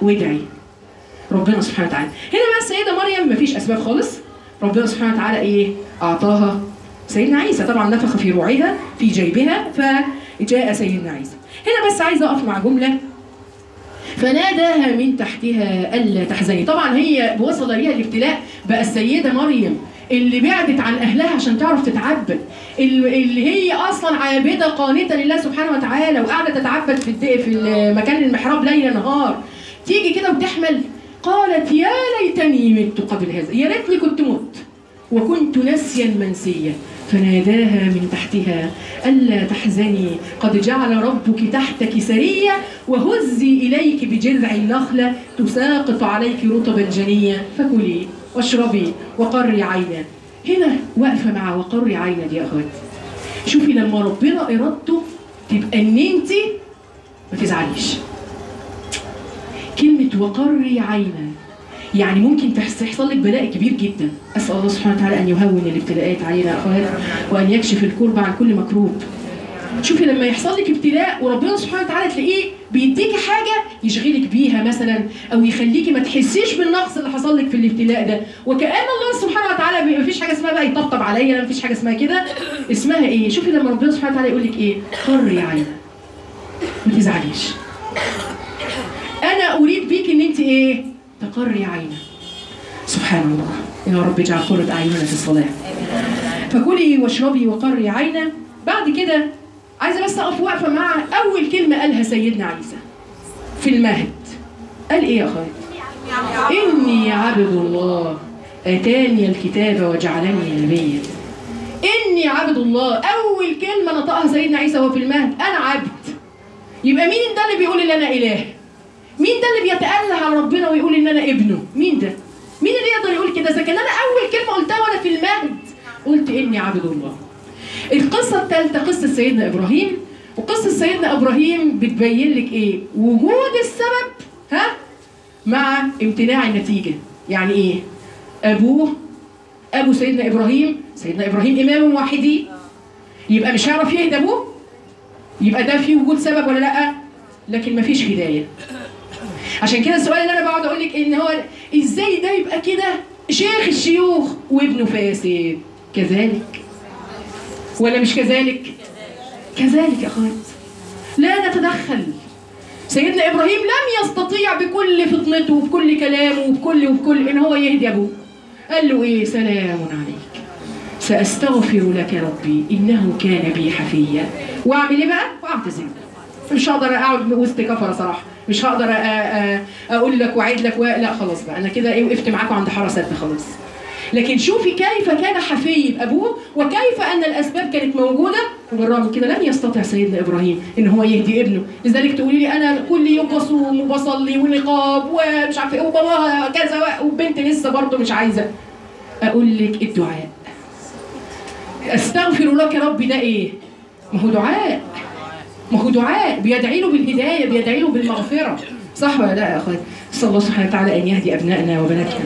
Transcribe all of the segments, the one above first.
وادعي ربنا سبحانه وتعالى هنا بقى السيده مريم مفيش اسباب خالص ربنا سبحانه وتعالى ايه اعطاها سيدنا عيسى طبعا نفخ في روعها في جيبها فجاء سيدنا عيسى هنا بس عايزه اقف مع جمله فناداها من تحتها الا تحزني طبعا هي وصل ليها الابتلاء بقى السيده مريم اللي بعدت عن اهلها عشان تعرف تتعبد اللي اللي هي اصلا عابده قانته لله سبحانه وتعالى وقاعده تتعبد في الد- في مكان المحراب ليل نهار تيجي كده وتحمل قالت يا ليتني مت قبل هذا يا ريتني كنت مت وكنت نسيا منسيا فناداها من تحتها ألا تحزني قد جعل ربك تحتك سريا وهزي إليك بجذع النخلة تساقط عليك رطبا جنيا فكلي واشربي وقري عينا هنا واقفة مع وقري عينا دي يا أخوات شوفي لما ربنا إرادته تبقى إن أنت ما تزعليش كلمة وقري عينا يعني ممكن تحس- تحصل لك بلاء كبير جدا اسال الله سبحانه وتعالى ان يهون الابتلاءات علينا يا اخوات وان يكشف الكرب عن كل مكروب شوفي لما يحصل لك ابتلاء وربنا سبحانه وتعالى تلاقيه بيديكي حاجه يشغلك بيها مثلا او يخليكي ما تحسيش بالنقص اللي حصل لك في الابتلاء ده وكان الله سبحانه وتعالى ما فيش حاجه اسمها بقى يطبطب عليا ما فيش حاجه اسمها كده اسمها ايه شوفي لما ربنا سبحانه وتعالى يقول لك ايه قري عينك ما تزعليش انا اريد بيك ان انت ايه تقري عينك سبحان الله يا رب اجعل قرة اعيننا في الصلاه فكلي واشربي وقري عينا بعد كده عايزه بس اقف واقفه مع اول كلمه قالها سيدنا عيسى في المهد قال ايه يا اخويا اني عبد الله اتاني الكتاب وجعلني نبيا اني عبد الله اول كلمه نطقها سيدنا عيسى وهو في المهد انا عبد يبقى مين ده اللي بيقول ان انا اله مين ده اللي بيتأله على ربنا ويقول ان انا ابنه مين ده مين اللي يقدر يقول كده اذا كان انا اول كلمه قلتها وانا في المهد قلت اني عبد الله القصه الثالثه قصه سيدنا ابراهيم وقصه سيدنا ابراهيم بتبين لك ايه وجود السبب ها مع امتناع النتيجه يعني ايه ابوه ابو سيدنا ابراهيم سيدنا ابراهيم امام واحدي يبقى مش هيعرف يهدى ابوه يبقى ده فيه وجود سبب ولا لا لكن مفيش هدايه عشان كده السؤال اللي انا بقعد اقول لك ان هو ازاي ده يبقى كده شيخ الشيوخ وابنه فاسد كذلك ولا مش كذلك كذلك يا اخوات لا نتدخل سيدنا ابراهيم لم يستطيع بكل فطنته وبكل كلامه وبكل وبكل ان هو يهدي ابوه قال له ايه سلام عليك ساستغفر لك ربي انه كان بي حفيا واعمل ايه بقى واعتذر مش هقدر اقعد وسط كفره صراحه مش هقدر أ- أ- اقول لك واعيد لك و... لا خلاص بقى انا كده ايه وقفت معاكم عند حاره سد خلاص لكن شوفي كيف كان حفي بابوه وكيف ان الاسباب كانت موجوده وبالرغم من كده لم يستطع سيدنا ابراهيم ان هو يهدي ابنه لذلك تقولي لي انا كل يوم بصوم وبصلي ونقاب ومش عارفه ايه وباباها كذا وبنت لسه برضه مش عايزه اقول لك الدعاء استغفر لك ربي ده ايه ما هو دعاء ما هو دعاء بيدعي له بالهدايه بيدعي له بالمغفره صح ولا لا يا اخوات نسال الله سبحانه وتعالى ان يهدي ابنائنا وبناتنا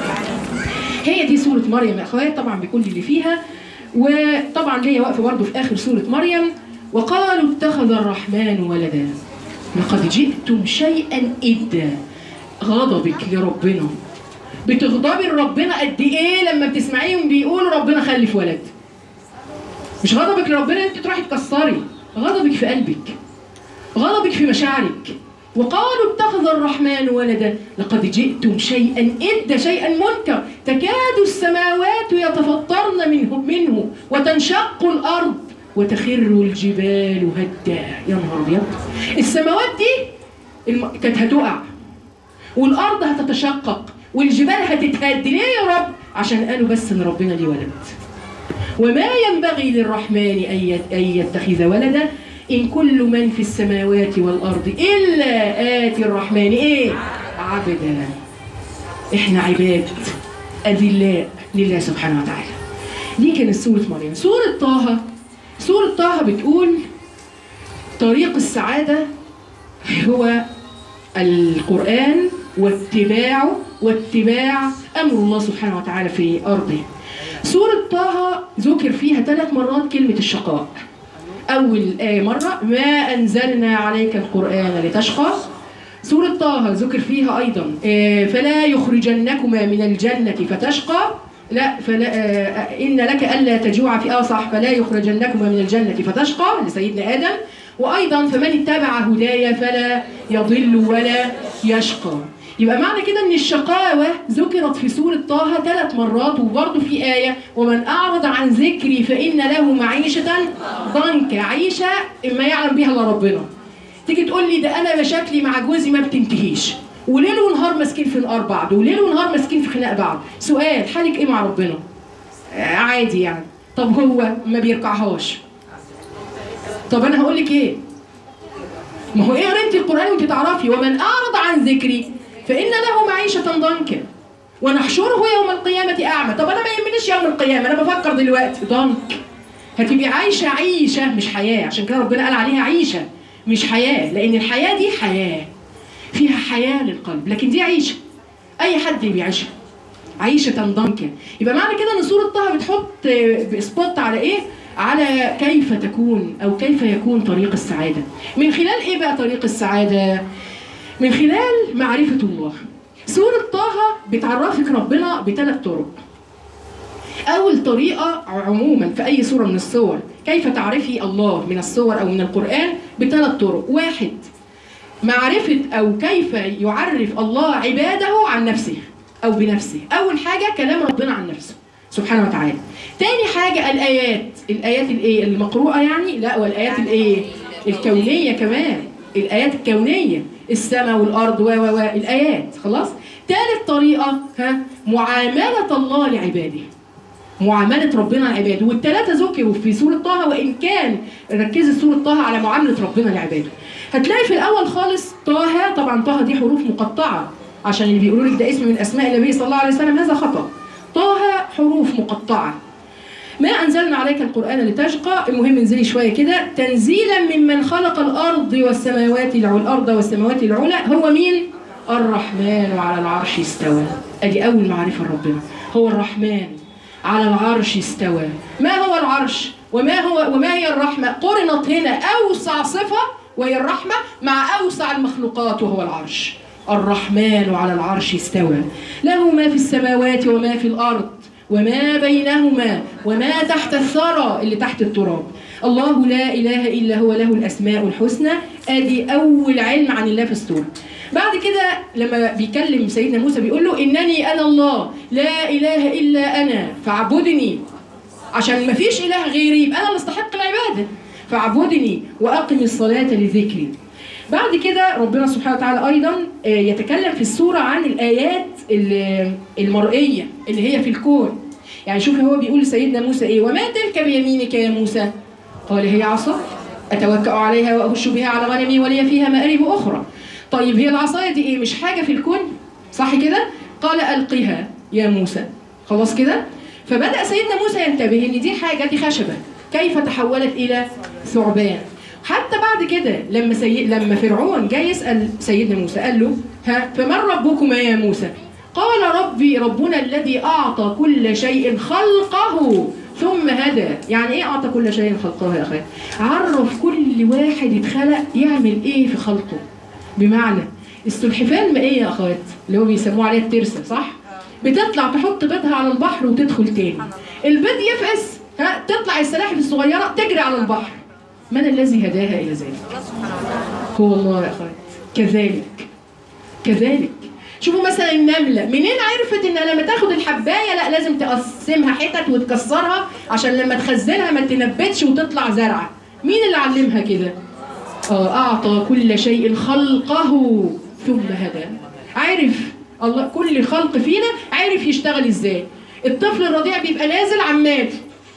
هي دي سوره مريم يا اخوات طبعا بكل اللي فيها وطبعا ليا وقف برضه في اخر سوره مريم وقالوا اتخذ الرحمن ولدا لقد جئتم شيئا إدا غضبك لربنا بتغضبي لربنا قد ايه لما بتسمعيهم بيقولوا ربنا خلف ولد مش غضبك لربنا انت تروحي تكسري غضبك في قلبك غضبك في مشاعرك وقالوا اتخذ الرحمن ولدا لقد جئتم شيئا إد شيئا منكر تكاد السماوات يتفطرن منه منه وتنشق الأرض وتخر الجبال هدا يا نهار أبيض السماوات دي الم... كانت هتقع والأرض هتتشقق والجبال هتتهد ليه يا رب عشان قالوا بس إن ربنا ليه ولد وما ينبغي للرحمن أن يتخذ ولدا إن كل من في السماوات والأرض إلا آتي الرحمن إيه؟ عبدا إحنا عباد أذلاء لله سبحانه وتعالى دي كانت سورة مريم سورة طه سورة طه بتقول طريق السعادة هو القرآن واتباعه واتباع أمر الله سبحانه وتعالى في أرضه سورة طه ذكر فيها ثلاث مرات كلمة الشقاء أول آية مرة ما أنزلنا عليك القرآن لتشقى سورة طه ذكر فيها أيضا آه، فلا يخرجنكما من الجنة فتشقى لا فلا آه، إن لك ألا تجوع في آه صح فلا يخرجنكما من الجنة فتشقى لسيدنا آدم وأيضا فمن اتبع هدايا فلا يضل ولا يشقى يبقى معنى كده ان الشقاوة ذكرت في سورة طه ثلاث مرات وبرضه في آية ومن أعرض عن ذكري فإن له معيشة ضنكا عيشة ما يعلم بها إلا ربنا تيجي تقول لي ده أنا مشاكلي مع جوزي ما بتنتهيش وليل ونهار ماسكين في النار بعض وليل ونهار ماسكين في خناق بعض سؤال حالك ايه مع ربنا؟ آه، عادي يعني طب هو ما بيركعهاش طب انا هقول لك ايه؟ ما هو ايه قريتي القران وانت تعرفي ومن اعرض عن ذكري فان له معيشه ضنكا ونحشره يوم القيامه اعمى طب انا ما يهمنيش يوم القيامه انا بفكر دلوقتي ضنك هتبقي عايشه عيشه مش حياه عشان كده ربنا قال عليها عيشه مش حياه لان الحياه دي حياه فيها حياه للقلب لكن دي عيشه اي حد بيعيشها عيشة ضنكا يبقى معنى كده ان سورة طه بتحط سبوت على ايه؟ على كيف تكون او كيف يكون طريق السعادة. من خلال ايه بقى طريق السعادة؟ من خلال معرفة الله. سورة طه بتعرفك ربنا بثلاث طرق. أول طريقة عموما في أي سورة من السور كيف تعرفي الله من السور أو من القرآن بثلاث طرق. واحد معرفة أو كيف يعرف الله عباده عن نفسه أو بنفسه أول حاجة كلام ربنا عن نفسه سبحانه وتعالى تاني حاجة الآيات الآيات الإيه المقروءة يعني لا والآيات الإيه الكونية كمان الآيات الكونية السماء والأرض و و و الآيات خلاص تالت طريقة ها معاملة الله لعباده معاملة ربنا لعباده والثلاثة ذكروا في سورة طه وإن كان ركزت سورة طه على معاملة ربنا لعباده هتلاقي في الأول خالص طه طبعا طه دي حروف مقطعة عشان اللي بيقولوا لك ده اسم من أسماء النبي صلى الله عليه وسلم هذا خطأ طه حروف مقطعة ما أنزلنا عليك القرآن لتشقى المهم انزلي شوية كده تنزيلا ممن خلق الأرض والسماوات العلى الأرض والسماوات العلى هو مين؟ الرحمن على العرش استوى أدي أول معرفة ربنا هو الرحمن على العرش استوى ما هو العرش وما هو وما هي الرحمة قرنت هنا أوسع صفة وهي الرحمة مع أوسع المخلوقات وهو العرش الرحمن على العرش استوى له ما في السماوات وما في الأرض وما بينهما وما تحت الثرى اللي تحت التراب الله لا إله إلا هو له الأسماء الحسنى أدي أول علم عن الله في السورة بعد كده لما بيكلم سيدنا موسى بيقول له إنني أنا الله لا إله إلا أنا فاعبدني عشان ما فيش إله غيري يبقى أنا اللي استحق العبادة فاعبدني وأقم الصلاة لذكري بعد كده ربنا سبحانه وتعالى ايضا آه، يتكلم في السوره عن الايات ال- المرئيه اللي هي في الكون يعني شوف هو بيقول لسيدنا موسى ايه وما تلك بيمينك يا موسى قال هي عصا اتوكا عليها واهش بها على غنمي ولي فيها مآرب اخرى طيب هي العصايه دي ايه مش حاجه في الكون صح كده قال القها يا موسى خلاص كده فبدا سيدنا موسى ينتبه ان دي حاجه دي خشبه كيف تحولت الى ثعبان حتى بعد كده لما سي... لما فرعون جاي يسال سيدنا موسى قال له ها فمن ربكما يا موسى؟ قال ربي ربنا الذي اعطى كل شيء خلقه ثم هدى، يعني ايه اعطى كل شيء خلقه يا اخي؟ عرف كل واحد اتخلق يعمل ايه في خلقه. بمعنى السلحفاه المائيه يا اخوات اللي هو بيسموه عليها الترسه صح؟ بتطلع تحط بيضها على البحر وتدخل تاني. البيض يفقس ها تطلع السلاحف الصغيره تجري على البحر. من الذي هداها الى ذلك؟ هو الله يا اخوات كذلك كذلك شوفوا مثلا النمله منين عرفت ان لما تاخد الحبايه لا لازم تقسمها حتت وتكسرها عشان لما تخزنها ما تنبتش وتطلع زرعه مين اللي علمها كده اه اعطى كل شيء خلقه ثم هدى عارف الله كل خلق فينا عارف يشتغل ازاي الطفل الرضيع بيبقى نازل عمال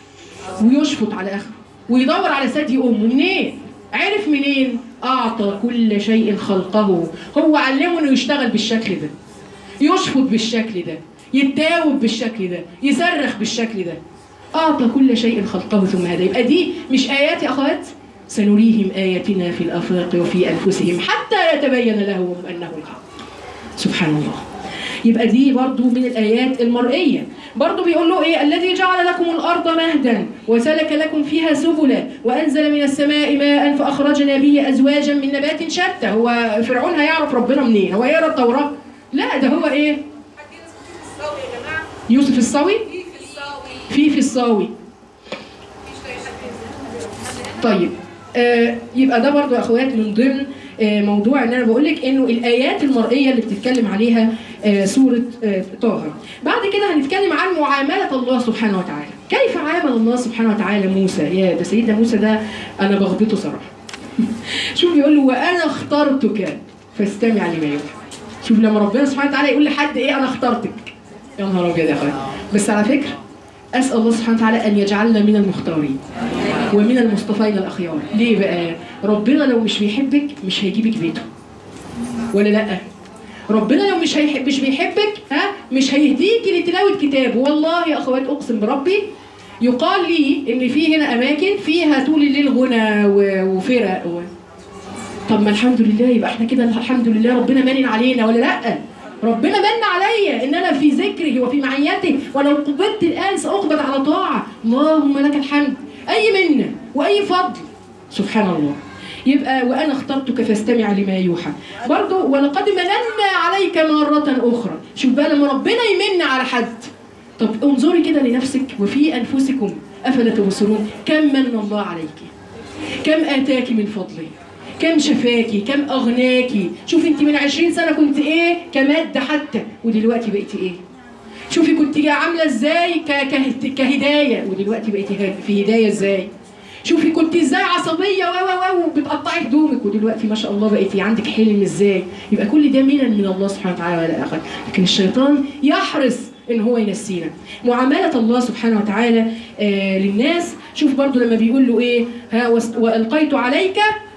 ويشفط على اخره ويدور على ثدي امه منين عرف منين اعطى كل شيء خلقه هو علمه انه يشتغل بالشكل ده يشفط بالشكل ده يتاوب بالشكل ده يصرخ بالشكل ده اعطى كل شيء خلقه ثم هدى يبقى دي مش ايات يا اخوات سنريهم اياتنا في الافاق وفي انفسهم حتى يتبين لهم انه الحق سبحان الله يبقى دي برضو من الآيات المرئية برضه بيقول له ايه الذي جعل لكم الارض مهدا وسلك لكم فيها سبلا وانزل من السماء ماء فاخرجنا به ازواجا من نبات شتى هو فرعون هيعرف ربنا منين هو يقرا التوراه لا ده هو ايه الصاوي يا جماعه يوسف الصاوي في في الصاوي في في الصاوي مفيش اي حد طيب آه يبقى ده برضو يا اخوات من ضمن آه موضوع ان انا بقول لك انه الايات المرئيه اللي بتتكلم عليها آه سوره آه طه بعد كده هنتكلم عن معامله الله سبحانه وتعالى كيف عامل الله سبحانه وتعالى موسى يا ده سيدنا موسى ده انا بغبطه صراحه شوف بيقول له وانا اخترتك فاستمع لما يوحى شوف لما ربنا سبحانه وتعالى يقول لحد ايه انا اخترتك يا نهار ابيض يا اخوات بس على فكره اسال الله سبحانه وتعالى ان يجعلنا من المختارين ومن المصطفين الاخيار ليه بقى ربنا لو مش بيحبك مش هيجيبك بيته ولا لا ربنا لو مش هيحب مش بيحبك ها مش هيهديكي لتلاوه كتاب والله يا اخوات اقسم بربي يقال لي ان في هنا اماكن فيها طول الليل غنى و- وفرق و... طب ما الحمد لله يبقى احنا كده الحمد لله ربنا مانن علينا ولا لا ربنا من عليا ان انا في ذكره وفي معيته ولو قبضت الان ساقبض على طاعه اللهم لك الحمد اي منه واي فضل سبحان الله يبقى وانا اخترتك فاستمع لما يوحى برضو ولقد مننا عليك مره اخرى شوف بقى لما ربنا يمن على حد طب انظري كده لنفسك وفي انفسكم افلا تبصرون كم من الله عليك كم آتاكي من فضله كم شفاكي كم أغناكي شوفي انت من عشرين سنة كنت ايه كمادة حتى ودلوقتي بقيتي ايه شوفي كنت عاملة ازاي ك- ك- كهداية ودلوقتي بقيتي ه- في هداية ازاي شوفي كنت ازاي عصبية و و و وبتقطعي هدومك ودلوقتي ما شاء الله بقيتي عندك حلم ازاي يبقى كل ده منن من الله سبحانه وتعالى ولا أخذ لكن الشيطان يحرص ان هو ينسينا معامله الله سبحانه وتعالى آه للناس شوف برضو لما بيقول له ايه ها وس- والقيت عليك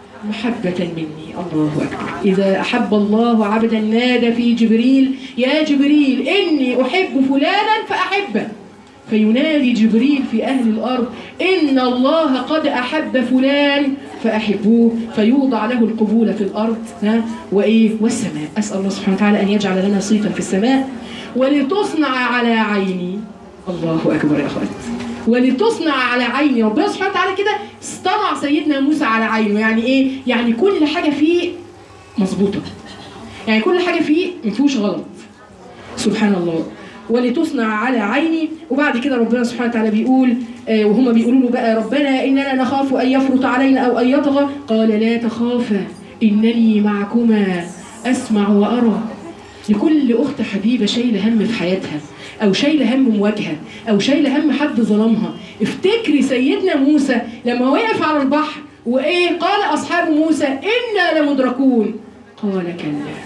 محبة مني الله أكبر إذا أحب الله عبدا نادى في جبريل يا جبريل إني أحب فلانا فأحبه فينادي جبريل في أهل الأرض إن الله قد أحب فلان فأحبوه فيوضع له القبول في الأرض ها وإيه والسماء أسأل الله سبحانه وتعالى أن يجعل لنا صيتا في السماء ولتصنع على عيني الله أكبر يا أخوات ولتصنع على عيني ربنا سبحانه وتعالى كده اصطنع سيدنا موسى على عينه يعني إيه؟ يعني كل حاجة فيه مظبوطة يعني كل حاجة فيه ما فيهوش غلط سبحان الله ولتصنع على عيني وبعد كده ربنا سبحانه وتعالى بيقول آه وهم بيقولوا له بقى ربنا اننا نخاف ان يفرط علينا او ان يطغى قال لا تخافا انني معكما اسمع وارى لكل اخت حبيبه شايله هم في حياتها او شايله هم مواجهه او شايله هم حد ظلمها افتكري سيدنا موسى لما وقف على البحر وايه قال اصحاب موسى انا لمدركون قال كلا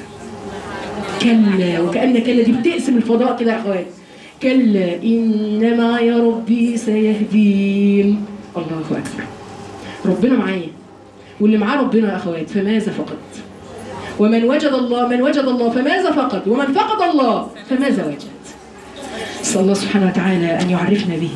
كلا وكأن كلا دي بتقسم الفضاء كده يا اخوات كلا إن معي ربي سيهدين الله أكبر ربنا معايا واللي معاه ربنا يا أخوات فماذا فقد ومن وجد الله من وجد الله فماذا فقد ومن فقد الله فماذا وجد صلى الله سبحانه وتعالى أن يعرفنا به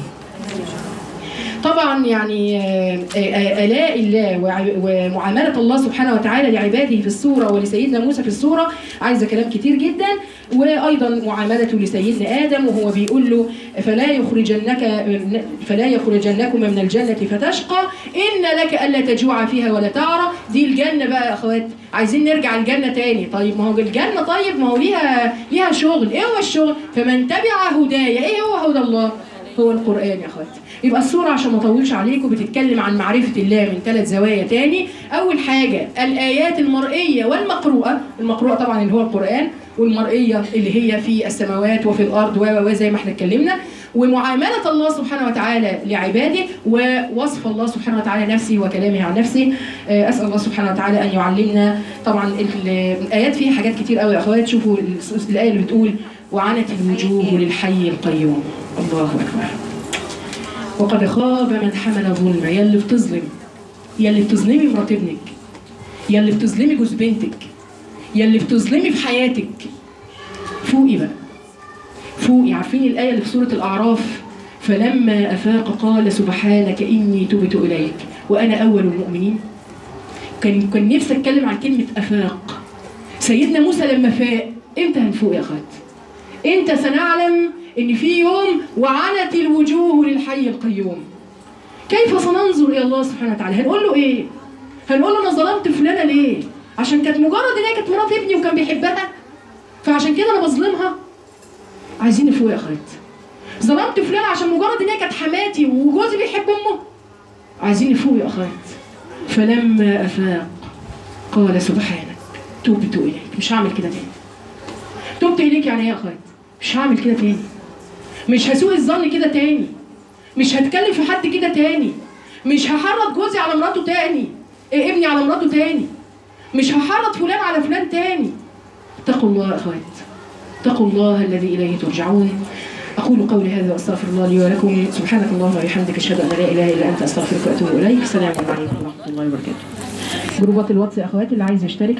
طبعا يعني آه، آه، آلاء الله وع- ومعاملة الله سبحانه وتعالى لعباده في السورة ولسيدنا موسى في السورة عايزة كلام كتير جدا وأيضا معاملته لسيدنا آدم وهو بيقول له فلا يخرجنك فلا يخرجنكما من الجنة فتشقى إن لك ألا تجوع فيها ولا تعرى دي الجنة بقى يا أخوات عايزين نرجع الجنة تاني طيب ما هو الجنة طيب ما هو ليها ليها شغل إيه هو الشغل فمن تبع هدايا إيه هو هدى الله هو القرآن يا أخوات يبقى السورة عشان ما اطولش عليكم بتتكلم عن معرفة الله من ثلاث زوايا تاني أول حاجة الآيات المرئية والمقروءة المقروءة طبعا اللي هو القرآن والمرئية اللي هي في السماوات وفي الأرض و و و زي ما احنا اتكلمنا ومعاملة الله سبحانه وتعالى لعباده ووصف الله سبحانه وتعالى نفسه وكلامه عن نفسه آه، أسأل الله سبحانه وتعالى أن يعلمنا طبعا ال- الآيات فيها حاجات كتير قوي يا أخوات شوفوا ال- الآية اللي بتقول وعنت الوجوه للحي القيوم الله أكبر وقد خاب من حمل ظلم يا اللي بتظلم يا اللي بتظلمي مرات ابنك يا اللي بتظلمي جوز بنتك يا اللي بتظلمي في حياتك فوقي بقى فوقي عارفين الآية اللي في سورة الأعراف فلما أفاق قال سبحانك إني تبت إليك وأنا أول المؤمنين كان كان نفسي أتكلم عن كلمة أفاق سيدنا موسى لما فاق إمتى هنفوق يا أخوات انت سنعلم ان في يوم وعنت الوجوه للحي القيوم كيف سننظر الى الله سبحانه وتعالى هنقول له ايه هنقول له انا ظلمت فلانه ليه عشان كانت مجرد ان هي كانت مرات ابني وكان بيحبها فعشان كده انا بظلمها عايزين نفوق يا اخوات ظلمت فلانه عشان مجرد ان هي كانت حماتي وجوزي بيحب امه عايزين نفوق يا اخوات فلما افاق قال سبحانك تبت اليك مش هعمل كده تاني تبت اليك يعني ايه يا اخوات مش هعمل كده تاني مش هسوء الظن كده تاني مش هتكلم في حد كده تاني مش هحرض جوزي على مراته تاني إيه ابني على مراته تاني مش هحرض فلان على فلان تاني اتقوا الله يا اخوات اتقوا الله الذي اليه ترجعون اقول قولي هذا واستغفر الله لي ولكم سبحانك اللهم وبحمدك اشهد ان لا اله الا انت استغفرك واتوب اليك السلام عليكم ورحمه الله وبركاته جروبات الواتس يا اخواتي اللي عايز يشترك